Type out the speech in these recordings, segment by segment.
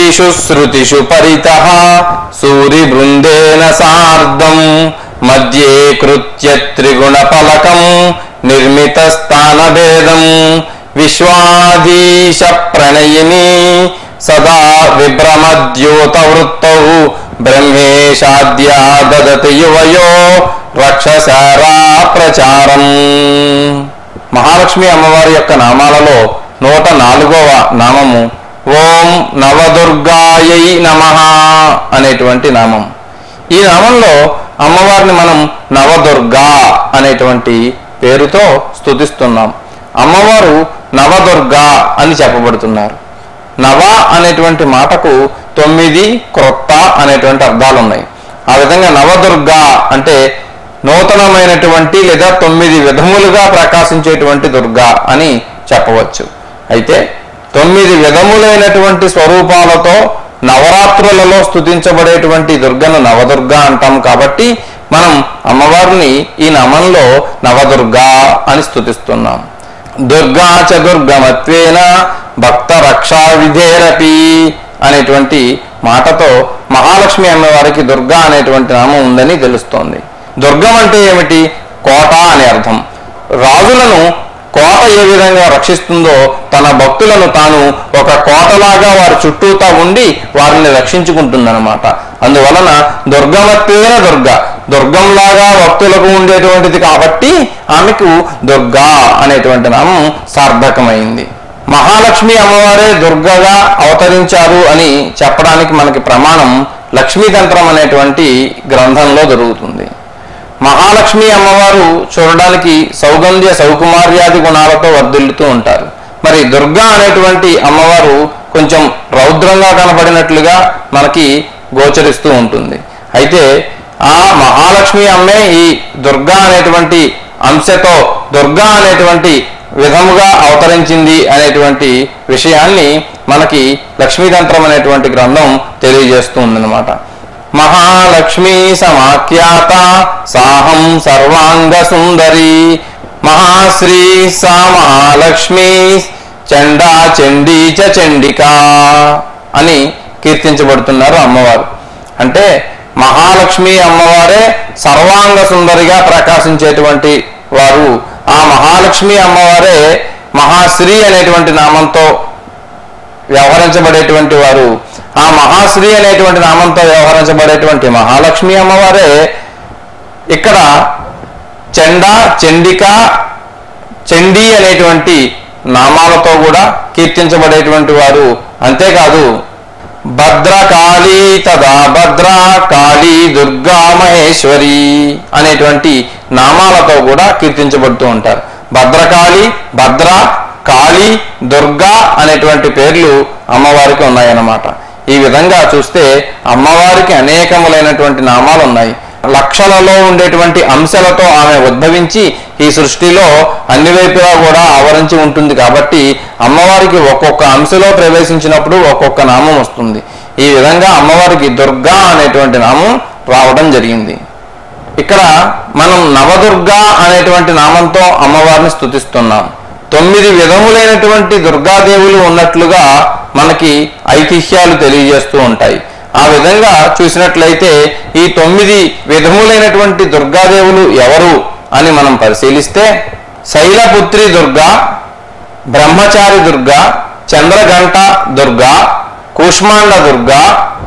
త్రిషు శృతిషు పరిత సూరి బృందేన సార్ధం మధ్యే కృత్య త్రిగుణ ఫలకం నిర్మిత స్థాన భేదం విశ్వాధీశ ప్రణయిని సదా విభ్రమద్యోత వృత్తౌ బ్రహ్మేశాద్యా దదతి యువయో రక్షసారా ప్రచారం మహాలక్ష్మి అమ్మవారి యొక్క నామాలలో నూట నాలుగవ నామము ఓం నవదుర్గాయై నమ అనేటువంటి నామం ఈ నామంలో అమ్మవారిని మనం నవదుర్గా అనేటువంటి పేరుతో స్తుతిస్తున్నాం అమ్మవారు నవదుర్గా అని చెప్పబడుతున్నారు నవ అనేటువంటి మాటకు తొమ్మిది క్రొత్త అనేటువంటి అర్థాలు ఉన్నాయి ఆ విధంగా నవదుర్గా అంటే నూతనమైనటువంటి లేదా తొమ్మిది విధములుగా ప్రకాశించేటువంటి దుర్గా అని చెప్పవచ్చు అయితే తొమ్మిది విధములైనటువంటి స్వరూపాలతో నవరాత్రులలో స్తుతించబడేటువంటి దుర్గను నవదుర్గా అంటాం కాబట్టి మనం అమ్మవారిని ఈ నామంలో నవదుర్గా అని స్తుతిస్తున్నాం దుర్గా చ దుర్గమత్వేన భక్త రక్షా విధేరపి అనేటువంటి మాటతో మహాలక్ష్మి అమ్మవారికి దుర్గా అనేటువంటి నామం ఉందని తెలుస్తోంది దుర్గం అంటే ఏమిటి కోట అనే అర్థం రాజులను కోట ఏ విధంగా రక్షిస్తుందో తన భక్తులను తాను ఒక కోటలాగా వారి చుట్టూతా ఉండి వారిని రక్షించుకుంటుందన్నమాట అందువలన దుర్గమత్వేన దుర్గ దుర్గంలాగా భక్తులకు ఉండేటువంటిది కాబట్టి ఆమెకు దుర్గా అనేటువంటి నామం సార్థకమైంది మహాలక్ష్మి అమ్మవారే దుర్గగా అవతరించారు అని చెప్పడానికి మనకి ప్రమాణం లక్ష్మీతంత్రం అనేటువంటి గ్రంథంలో దొరుకుతుంది మహాలక్ష్మి అమ్మవారు చూడడానికి సౌగంధ్య సౌకుమార్యాది గుణాలతో వర్ధిల్లుతూ ఉంటారు మరి దుర్గా అనేటువంటి అమ్మవారు కొంచెం రౌద్రంగా కనబడినట్లుగా మనకి గోచరిస్తూ ఉంటుంది అయితే ఆ మహాలక్ష్మి అమ్మే ఈ దుర్గా అనేటువంటి అంశతో దుర్గా అనేటువంటి విధముగా అవతరించింది అనేటువంటి విషయాన్ని మనకి లక్ష్మీతంత్రం అనేటువంటి గ్రంథం తెలియజేస్తూ ఉందన్నమాట మహాలక్ష్మీ సమాఖ్యాత సాహం సర్వాంగ సుందరి మహాశ్రీ సా మహాలక్ష్మి చండా చండీ చ చండికా అని కీర్తించబడుతున్నారు అమ్మవారు అంటే మహాలక్ష్మి అమ్మవారే సర్వాంగ సుందరిగా ప్రకాశించేటువంటి వారు ఆ మహాలక్ష్మి అమ్మవారే మహాశ్రీ అనేటువంటి నామంతో వ్యవహరించబడేటువంటి వారు ఆ మహాశ్రీ అనేటువంటి నామంతో వ్యవహరించబడేటువంటి మహాలక్ష్మి అమ్మవారే ఇక్కడ చండ చండిక చండీ అనేటువంటి నామాలతో కూడా కీర్తించబడేటువంటి వారు అంతేకాదు భద్రకాళీ తదా భద్ర కాళీ దుర్గా మహేశ్వరి అనేటువంటి నామాలతో కూడా కీర్తించబడుతూ ఉంటారు భద్రకాళి భద్ర కాళీ దుర్గా అనేటువంటి పేర్లు అమ్మవారికి ఉన్నాయన్నమాట ఈ విధంగా చూస్తే అమ్మవారికి అనేకములైనటువంటి నామాలు ఉన్నాయి లక్షలలో ఉండేటువంటి అంశాలతో ఆమె ఉద్భవించి ఈ సృష్టిలో అన్ని వైపులా కూడా ఆవరించి ఉంటుంది కాబట్టి అమ్మవారికి ఒక్కొక్క అంశలో ప్రవేశించినప్పుడు ఒక్కొక్క నామం వస్తుంది ఈ విధంగా అమ్మవారికి దుర్గా అనేటువంటి నామం రావడం జరిగింది ఇక్కడ మనం నవదుర్గా అనేటువంటి నామంతో అమ్మవారిని స్తుతిస్తున్నాం తొమ్మిది విధములైనటువంటి దుర్గాదేవులు ఉన్నట్లుగా మనకి ఐతిహ్యాలు తెలియజేస్తూ ఉంటాయి ఆ విధంగా చూసినట్లయితే ఈ తొమ్మిది విధములైనటువంటి దుర్గాదేవులు ఎవరు అని మనం పరిశీలిస్తే శైలపుత్రి దుర్గా బ్రహ్మచారి దుర్గా చంద్రఘంట దుర్గా కూష్మాండ దుర్గా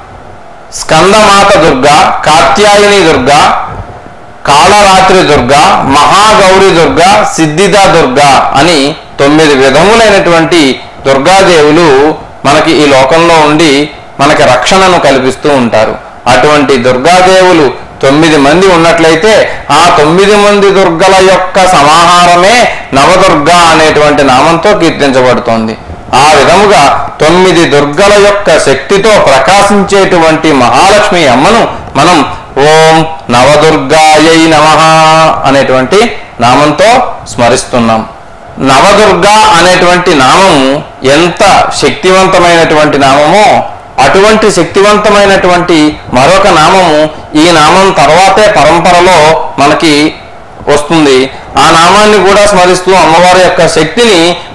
స్కందమాత దుర్గా కాత్యాయని దుర్గా కాళరాత్రి దుర్గా మహాగౌరి దుర్గా సిద్ధిద దుర్గా అని తొమ్మిది విధములైనటువంటి దుర్గాదేవులు మనకి ఈ లోకంలో ఉండి మనకి రక్షణను కల్పిస్తూ ఉంటారు అటువంటి దుర్గాదేవులు తొమ్మిది మంది ఉన్నట్లయితే ఆ తొమ్మిది మంది దుర్గల యొక్క సమాహారమే నవదుర్గా అనేటువంటి నామంతో కీర్తించబడుతోంది ఆ విధముగా తొమ్మిది దుర్గల యొక్క శక్తితో ప్రకాశించేటువంటి మహాలక్ష్మి అమ్మను మనం ఓం నవదుర్గాయై నమ అనేటువంటి నామంతో స్మరిస్తున్నాం నవదుర్గా అనేటువంటి నామము ఎంత శక్తివంతమైనటువంటి నామమో అటువంటి శక్తివంతమైనటువంటి మరొక నామము ఈ నామం తర్వాతే పరంపరలో మనకి వస్తుంది ఆ నామాన్ని కూడా స్మరిస్తూ అమ్మవారి యొక్క శక్తిని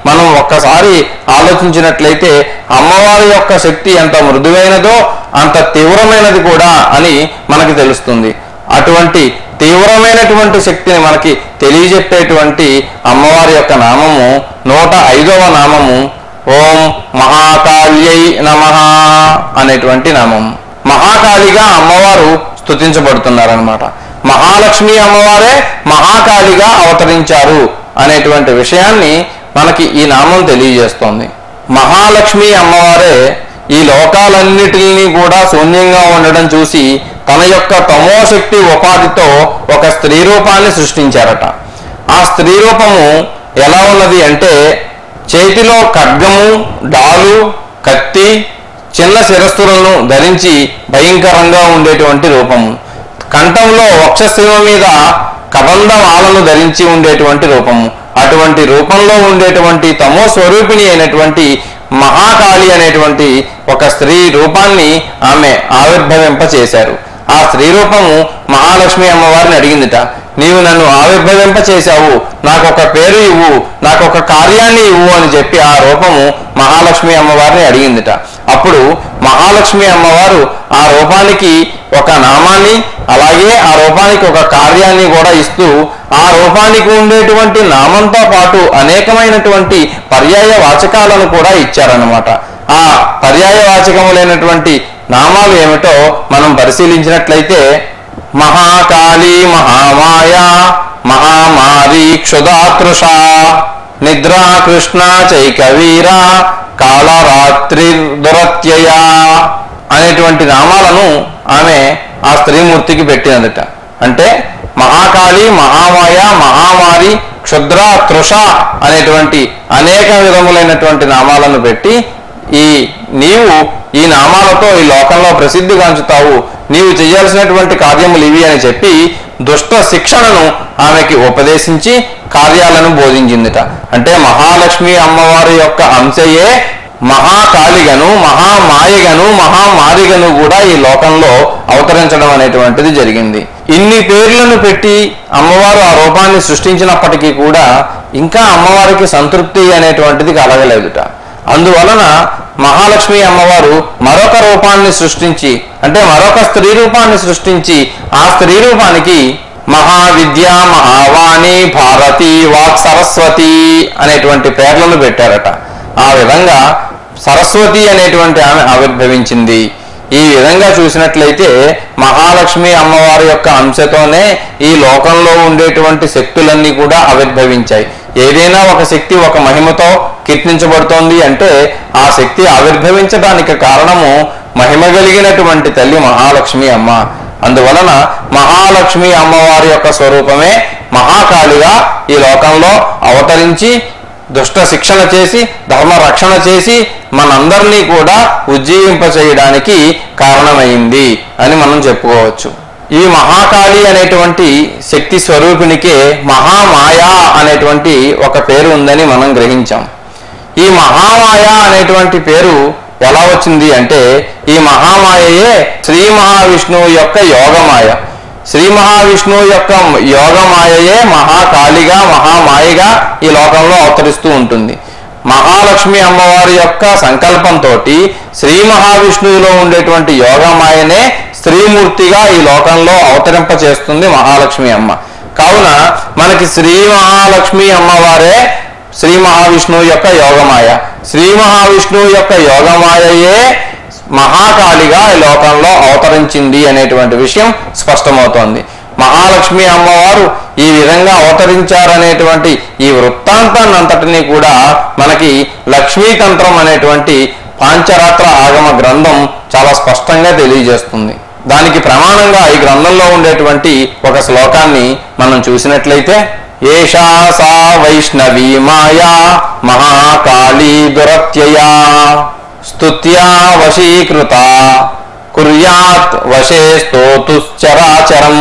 మనం ఒక్కసారి ఆలోచించినట్లయితే అమ్మవారి యొక్క శక్తి ఎంత మృదువైనదో అంత తీవ్రమైనది కూడా అని మనకి తెలుస్తుంది అటువంటి తీవ్రమైనటువంటి శక్తిని మనకి తెలియజెప్పేటువంటి అమ్మవారి యొక్క నామము నూట ఐదవ నామము ఓం మహాకాళ్యై నమ అనేటువంటి నామం మహాకాళిగా అమ్మవారు స్తుతించబడుతున్నారనమాట మహాలక్ష్మి అమ్మవారే మహాకాళిగా అవతరించారు అనేటువంటి విషయాన్ని మనకి ఈ నామం తెలియజేస్తోంది మహాలక్ష్మి అమ్మవారే ఈ లోకాలన్నిటిని కూడా శూన్యంగా ఉండడం చూసి తన యొక్క తమోశక్తి ఉపాధితో ఒక స్త్రీ రూపాన్ని సృష్టించారట ఆ స్త్రీ రూపము ఎలా ఉన్నది అంటే చేతిలో ఖడ్గము డాలు కత్తి చిన్న శిరస్సులను ధరించి భయంకరంగా ఉండేటువంటి రూపము కంఠంలో వక్షశివ మీద కబంధమాలను ధరించి ఉండేటువంటి రూపము అటువంటి రూపంలో ఉండేటువంటి తమో స్వరూపిణి అయినటువంటి మహాకాళి అనేటువంటి ఒక స్త్రీ రూపాన్ని ఆమె ఆవిర్భవింప చేశారు ఆ స్త్రీ రూపము మహాలక్ష్మి అమ్మవారిని అడిగిందిట నీవు నన్ను ఆవిర్భవింప చేశావు నాకు ఒక పేరు ఇవ్వు నాకు ఒక కార్యాన్ని ఇవ్వు అని చెప్పి ఆ రూపము మహాలక్ష్మి అమ్మవారిని అడిగిందిట అప్పుడు మహాలక్ష్మి అమ్మవారు ఆ రూపానికి ఒక నామాన్ని అలాగే ఆ రూపానికి ఒక కార్యాన్ని కూడా ఇస్తూ ఆ రూపానికి ఉండేటువంటి నామంతో పాటు అనేకమైనటువంటి పర్యాయ వాచకాలను కూడా ఇచ్చారన్నమాట ఆ పర్యాయ వాచకములైనటువంటి నామాలు ఏమిటో మనం పరిశీలించినట్లయితే మహాకాళీ మహామాయ మహామారి క్షుదాతృష నిద్రా కృష్ణ చైకవీర కాళరాత్రి దురత్యయ అనేటువంటి నామాలను ఆమె ఆ స్త్రీమూర్తికి పెట్టినదట అంటే మహాకాళి మహామాయ మహామారి క్షుద్ర తృష అనేటువంటి అనేక విధములైనటువంటి నామాలను పెట్టి ఈ నీవు ఈ నామాలతో ఈ లోకంలో ప్రసిద్ధిగాంచుతావు నీవు చేయాల్సినటువంటి కార్యములు ఇవి అని చెప్పి దుష్ట శిక్షణను ఆమెకి ఉపదేశించి కార్యాలను బోధించిందిట అంటే మహాలక్ష్మి అమ్మవారి యొక్క అంశయే మహాకాళిగను మహామాయగను మహామారిగను కూడా ఈ లోకంలో అవతరించడం అనేటువంటిది జరిగింది ఇన్ని పేర్లను పెట్టి అమ్మవారు ఆ రూపాన్ని సృష్టించినప్పటికీ కూడా ఇంకా అమ్మవారికి సంతృప్తి అనేటువంటిది కలగలేదుట అందువలన మహాలక్ష్మి అమ్మవారు మరొక రూపాన్ని సృష్టించి అంటే మరొక స్త్రీ రూపాన్ని సృష్టించి ఆ స్త్రీ రూపానికి మహావిద్య మహావాణి భారతి వాక్ సరస్వతి అనేటువంటి పేర్లను పెట్టారట ఆ విధంగా సరస్వతి అనేటువంటి ఆమె ఆవిర్భవించింది ఈ విధంగా చూసినట్లయితే మహాలక్ష్మి అమ్మవారి యొక్క అంశతోనే ఈ లోకంలో ఉండేటువంటి శక్తులన్నీ కూడా ఆవిర్భవించాయి ఏదైనా ఒక శక్తి ఒక మహిమతో కీర్తించబడుతోంది అంటే ఆ శక్తి ఆవిర్భవించడానికి కారణము మహిమ కలిగినటువంటి తల్లి మహాలక్ష్మి అమ్మ అందువలన మహాలక్ష్మి అమ్మవారి యొక్క స్వరూపమే మహాకాళిగా ఈ లోకంలో అవతరించి దుష్ట శిక్షణ చేసి ధర్మ రక్షణ చేసి మనందరినీ కూడా ఉజ్జీవింప చేయడానికి కారణమైంది అని మనం చెప్పుకోవచ్చు ఈ మహాకాళి అనేటువంటి శక్తి స్వరూపిణికే మహామాయ అనేటువంటి ఒక పేరు ఉందని మనం గ్రహించాం ఈ మహామాయ అనేటువంటి పేరు ఎలా వచ్చింది అంటే ఈ మహామాయయే శ్రీ మహావిష్ణువు యొక్క యోగమాయ శ్రీ మహావిష్ణువు యొక్క యోగమాయయే మహాకాళిగా మహామాయగా ఈ లోకంలో అవతరిస్తూ ఉంటుంది మహాలక్ష్మి అమ్మవారి యొక్క సంకల్పంతో శ్రీ మహావిష్ణువులో ఉండేటువంటి యోగమాయనే స్త్రీమూర్తిగా ఈ లోకంలో అవతరింప చేస్తుంది మహాలక్ష్మి అమ్మ కావున మనకి శ్రీ మహాలక్ష్మి అమ్మవారే శ్రీ మహావిష్ణువు యొక్క యోగమాయ శ్రీ మహావిష్ణువు యొక్క యోగమాయయే మహాకాళిగా ఈ లోకంలో అవతరించింది అనేటువంటి విషయం స్పష్టమవుతోంది మహాలక్ష్మి అమ్మవారు ఈ విధంగా అవతరించారనేటువంటి ఈ వృత్తాంతాన్ని అంతటినీ కూడా మనకి లక్ష్మీతంత్రం అనేటువంటి పాంచరాత్ర ఆగమ గ్రంథం చాలా స్పష్టంగా తెలియజేస్తుంది దానికి ప్రమాణంగా ఈ గ్రంథంలో ఉండేటువంటి ఒక శ్లోకాన్ని మనం చూసినట్లయితే ఏషా సా వైష్ణవీ మాయా మహాకాళీ దురత్యయా స్తుత్యా వశీకృత కుర్యాత్ వశే స్తోతుశ్చరాచరం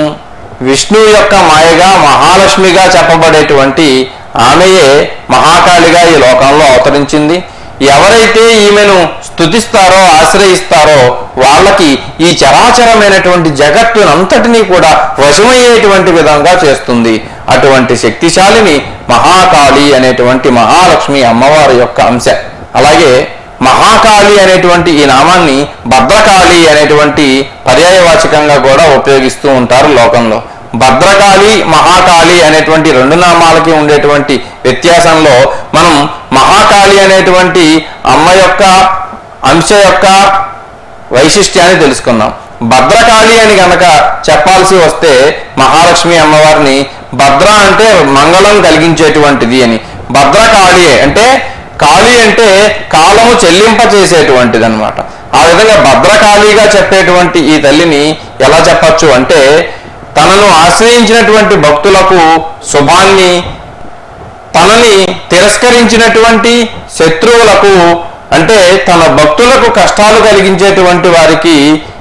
విష్ణు యొక్క మాయగా మహాలక్ష్మిగా చెప్పబడేటువంటి ఆమెయే మహాకాళిగా ఈ లోకంలో అవతరించింది ఎవరైతే ఈమెను స్తుతిస్తారో ఆశ్రయిస్తారో వాళ్ళకి ఈ చరాచరమైనటువంటి జగత్తునంతటినీ కూడా వశమయ్యేటువంటి విధంగా చేస్తుంది అటువంటి శక్తిశాలిని మహాకాళి అనేటువంటి మహాలక్ష్మి అమ్మవారి యొక్క అంశ అలాగే మహాకాళి అనేటువంటి ఈ నామాన్ని భద్రకాళి అనేటువంటి పర్యాయవాచకంగా కూడా ఉపయోగిస్తూ ఉంటారు లోకంలో భద్రకాళి మహాకాళి అనేటువంటి రెండు నామాలకి ఉండేటువంటి వ్యత్యాసంలో మనం మహాకాళి అనేటువంటి అమ్మ యొక్క అంశ యొక్క వైశిష్ట్యాన్ని తెలుసుకుందాం భద్రకాళి అని గనక చెప్పాల్సి వస్తే మహాలక్ష్మి అమ్మవారిని భద్ర అంటే మంగళం కలిగించేటువంటిది అని భద్రకాళి అంటే కాళి అంటే కాలము చెల్లింప చేసేటువంటిది అనమాట ఆ విధంగా భద్రకాళిగా చెప్పేటువంటి ఈ తల్లిని ఎలా చెప్పచ్చు అంటే తనను ఆశ్రయించినటువంటి భక్తులకు శుభాన్ని తనని తిరస్కరించినటువంటి శత్రువులకు అంటే తన భక్తులకు కష్టాలు కలిగించేటువంటి వారికి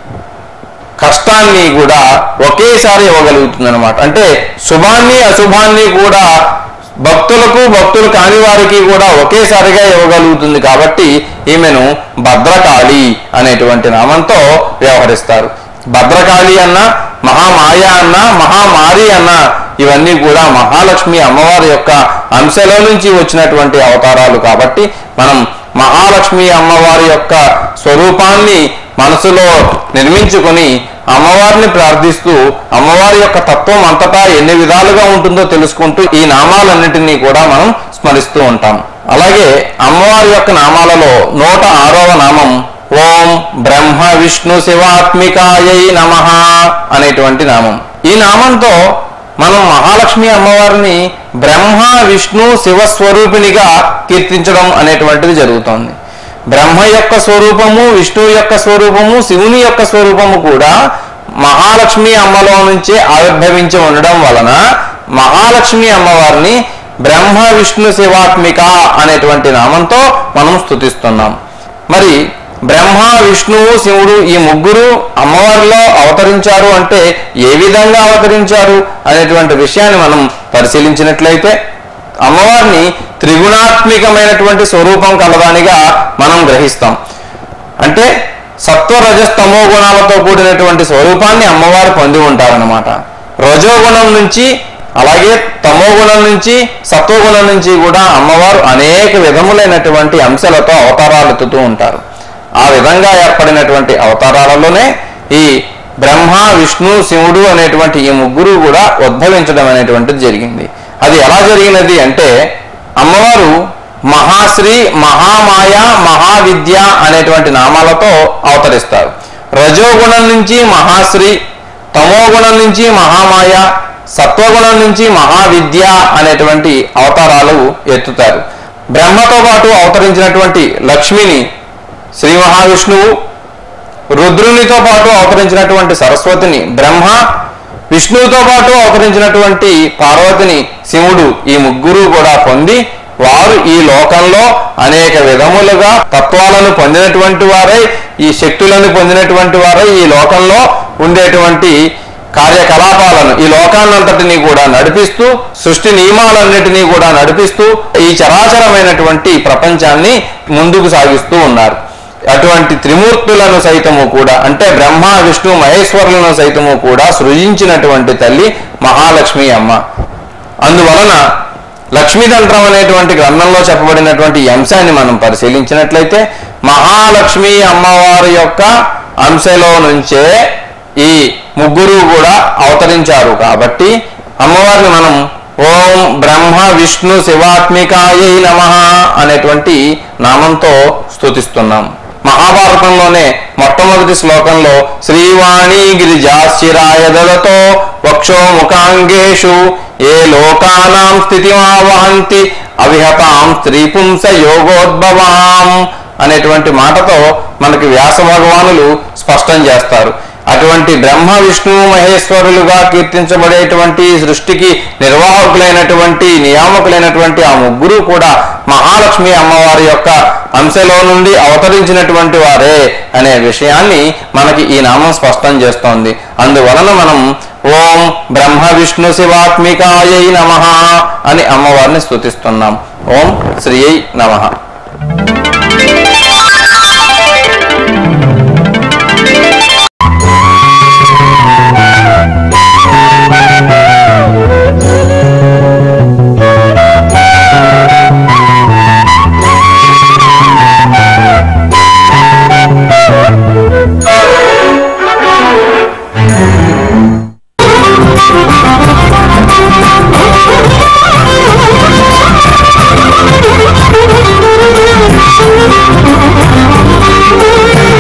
కష్టాన్ని కూడా ఒకేసారి ఇవ్వగలుగుతుంది అనమాట అంటే శుభాన్ని అశుభాన్ని కూడా భక్తులకు భక్తులు కాని వారికి కూడా ఒకేసారిగా ఇవ్వగలుగుతుంది కాబట్టి ఈమెను భద్రకాళి అనేటువంటి నామంతో వ్యవహరిస్తారు భద్రకాళి అన్న మహామాయ అన్న మహామారి అన్న ఇవన్నీ కూడా మహాలక్ష్మి అమ్మవారి యొక్క అంశలో నుంచి వచ్చినటువంటి అవతారాలు కాబట్టి మనం మహాలక్ష్మి అమ్మవారి యొక్క స్వరూపాన్ని మనసులో నిర్మించుకొని అమ్మవారిని ప్రార్థిస్తూ అమ్మవారి యొక్క తత్వం అంతటా ఎన్ని విధాలుగా ఉంటుందో తెలుసుకుంటూ ఈ నామాలన్నిటినీ కూడా మనం స్మరిస్తూ ఉంటాం అలాగే అమ్మవారి యొక్క నామాలలో నూట ఆరవ నామం ఓం బ్రహ్మ విష్ణు శివాత్మికాయై నమ అనేటువంటి నామం ఈ నామంతో మనం మహాలక్ష్మి అమ్మవారిని బ్రహ్మ విష్ణు శివస్వరూపిణిగా కీర్తించడం అనేటువంటిది జరుగుతోంది బ్రహ్మ యొక్క స్వరూపము విష్ణువు యొక్క స్వరూపము శివుని యొక్క స్వరూపము కూడా మహాలక్ష్మి అమ్మలో నుంచే ఆవిర్భవించి ఉండడం వలన మహాలక్ష్మి అమ్మవారిని బ్రహ్మ విష్ణు శివాత్మిక అనేటువంటి నామంతో మనం స్తుతిస్తున్నాం మరి బ్రహ్మ విష్ణువు శివుడు ఈ ముగ్గురు అమ్మవారిలో అవతరించారు అంటే ఏ విధంగా అవతరించారు అనేటువంటి విషయాన్ని మనం పరిశీలించినట్లయితే అమ్మవారిని త్రిగుణాత్మికమైనటువంటి స్వరూపం కలదానిగా మనం గ్రహిస్తాం అంటే సత్వ రజస్తమో గుణాలతో కూడినటువంటి స్వరూపాన్ని అమ్మవారు పొంది ఉంటారన్నమాట రజోగుణం నుంచి అలాగే తమో గుణం నుంచి సత్వగుణం నుంచి కూడా అమ్మవారు అనేక విధములైనటువంటి అంశాలతో అవతారాలు ఎత్తుతూ ఉంటారు ఆ విధంగా ఏర్పడినటువంటి అవతారాలలోనే ఈ బ్రహ్మ విష్ణు శివుడు అనేటువంటి ఈ ముగ్గురు కూడా ఉద్భవించడం అనేటువంటిది జరిగింది అది ఎలా జరిగినది అంటే అమ్మవారు మహాశ్రీ మహామాయ మహావిద్య అనేటువంటి నామాలతో అవతరిస్తారు రజోగుణం నుంచి మహాశ్రీ తమోగుణం నుంచి మహామాయ సత్వగుణం నుంచి మహావిద్య అనేటువంటి అవతారాలు ఎత్తుతారు బ్రహ్మతో పాటు అవతరించినటువంటి లక్ష్మిని శ్రీ మహావిష్ణువు రుద్రునితో పాటు అవతరించినటువంటి సరస్వతిని బ్రహ్మ విష్ణువుతో పాటు అవతరించినటువంటి పార్వతిని శివుడు ఈ ముగ్గురు కూడా పొంది వారు ఈ లోకంలో అనేక విధములుగా తత్వాలను పొందినటువంటి వారై ఈ శక్తులను పొందినటువంటి వారై ఈ లోకంలో ఉండేటువంటి కార్యకలాపాలను ఈ లోకాన్నంతటినీ కూడా నడిపిస్తూ సృష్టి నియమాలన్నిటినీ కూడా నడిపిస్తూ ఈ చరాచరమైనటువంటి ప్రపంచాన్ని ముందుకు సాగిస్తూ ఉన్నారు అటువంటి త్రిమూర్తులను సైతము కూడా అంటే బ్రహ్మ విష్ణు మహేశ్వరులను సైతము కూడా సృజించినటువంటి తల్లి మహాలక్ష్మి అమ్మ అందువలన లక్ష్మీతంత్రం అనేటువంటి గ్రంథంలో చెప్పబడినటువంటి ఈ అంశాన్ని మనం పరిశీలించినట్లయితే మహాలక్ష్మి అమ్మవారి యొక్క అంశలో నుంచే ఈ ముగ్గురు కూడా అవతరించారు కాబట్టి అమ్మవారిని మనం ఓం బ్రహ్మ విష్ణు శివాత్మికాయై నమ అనేటువంటి నామంతో స్తుతిస్తున్నాం మహాభారతంలోనే మొట్టమొదటి శ్లోకంలో శ్రీవాణి గిరిజాశిరాయ దదతో వక్షో ముఖాంగేషు ఏ లోకానాం స్థితిమావహంతి అవిహతాం స్త్రీపుంస యోగోద్భవాం అనేటువంటి మాటతో మనకి వ్యాస భగవానులు స్పష్టం చేస్తారు అటువంటి బ్రహ్మ విష్ణు మహేశ్వరులుగా కీర్తించబడేటువంటి సృష్టికి నిర్వాహకులైనటువంటి నియామకులైనటువంటి ఆ ముగ్గురు కూడా మహాలక్ష్మి అమ్మవారి యొక్క అంశలో నుండి అవతరించినటువంటి వారే అనే విషయాన్ని మనకి ఈ నామం స్పష్టం చేస్తోంది అందువలన మనం ఓం బ్రహ్మ విష్ణు శివాత్మికాయై నమ అని అమ్మవారిని స్తుతిస్తున్నాం ఓం శ్రీ నమ Thank